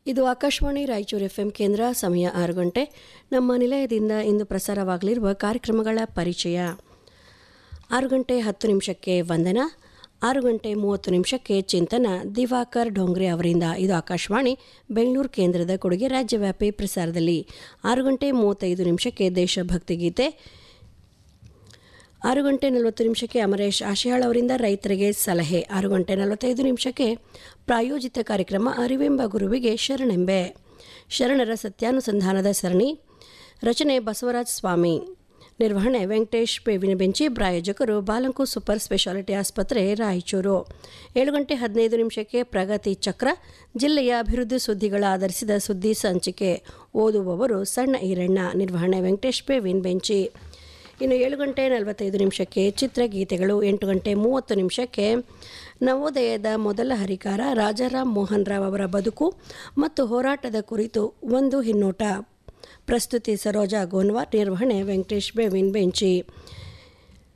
ಇದು ಆಕಾಶವಾಣಿ ರಾಯಚೂರು ಎಫ್ಎಂ ಕೇಂದ್ರ ಸಮಯ ಆರು ಗಂಟೆ ನಮ್ಮ ನಿಲಯದಿಂದ ಇಂದು ಪ್ರಸಾರವಾಗಲಿರುವ ಕಾರ್ಯಕ್ರಮಗಳ ಪರಿಚಯ ಆರು ಗಂಟೆ ಹತ್ತು ನಿಮಿಷಕ್ಕೆ ವಂದನ ಆರು ಗಂಟೆ ಮೂವತ್ತು ನಿಮಿಷಕ್ಕೆ ಚಿಂತನ ದಿವಾಕರ್ ಡೋಂಗ್ರೆ ಅವರಿಂದ ಇದು ಆಕಾಶವಾಣಿ ಬೆಂಗಳೂರು ಕೇಂದ್ರದ ಕೊಡುಗೆ ರಾಜ್ಯವ್ಯಾಪಿ ಪ್ರಸಾರದಲ್ಲಿ ಆರು ಗಂಟೆ ಮೂವತ್ತೈದು ನಿಮಿಷಕ್ಕೆ ದೇಶಭಕ್ತಿ ಗೀತೆ ಆರು ಗಂಟೆ ನಲವತ್ತು ನಿಮಿಷಕ್ಕೆ ಅಮರೇಶ್ ಆಶಿಯಾಳ್ ಅವರಿಂದ ರೈತರಿಗೆ ಸಲಹೆ ಆರು ಗಂಟೆ ನಲವತ್ತೈದು ನಿಮಿಷಕ್ಕೆ ಪ್ರಾಯೋಜಿತ ಕಾರ್ಯಕ್ರಮ ಅರಿವೆಂಬ ಗುರುವಿಗೆ ಶರಣೆಂಬೆ ಶರಣರ ಸತ್ಯಾನುಸಂಧಾನದ ಸರಣಿ ರಚನೆ ಬಸವರಾಜ ಸ್ವಾಮಿ ನಿರ್ವಹಣೆ ವೆಂಕಟೇಶ್ ಬೇವಿನ ಬೆಂಚಿ ಪ್ರಾಯೋಜಕರು ಬಾಲಂಕು ಸೂಪರ್ ಸ್ಪೆಷಾಲಿಟಿ ಆಸ್ಪತ್ರೆ ರಾಯಚೂರು ಏಳು ಗಂಟೆ ಹದಿನೈದು ನಿಮಿಷಕ್ಕೆ ಪ್ರಗತಿ ಚಕ್ರ ಜಿಲ್ಲೆಯ ಅಭಿವೃದ್ಧಿ ಸುದ್ದಿಗಳ ಆಧರಿಸಿದ ಸುದ್ದಿ ಸಂಚಿಕೆ ಓದುವವರು ಸಣ್ಣ ಈರಣ್ಣ ನಿರ್ವಹಣೆ ವೆಂಕಟೇಶ್ ಬೇವಿನ ಬೆಂಚಿ ಇನ್ನು ಏಳು ಗಂಟೆ ನಲವತ್ತೈದು ನಿಮಿಷಕ್ಕೆ ಚಿತ್ರಗೀತೆಗಳು ಎಂಟು ಗಂಟೆ ಮೂವತ್ತು ನಿಮಿಷಕ್ಕೆ ನವೋದಯದ ಮೊದಲ ಹರಿಕಾರ ರಾಜಾರಾಮ್ ಮೋಹನ್ ರಾವ್ ಅವರ ಬದುಕು ಮತ್ತು ಹೋರಾಟದ ಕುರಿತು ಒಂದು ಹಿನ್ನೋಟ ಪ್ರಸ್ತುತಿ ಸರೋಜಾ ಗೋನ್ವಾರ್ ನಿರ್ವಹಣೆ ವೆಂಕಟೇಶ್ ಬೇವಿನ್ ಬೆಂಚಿ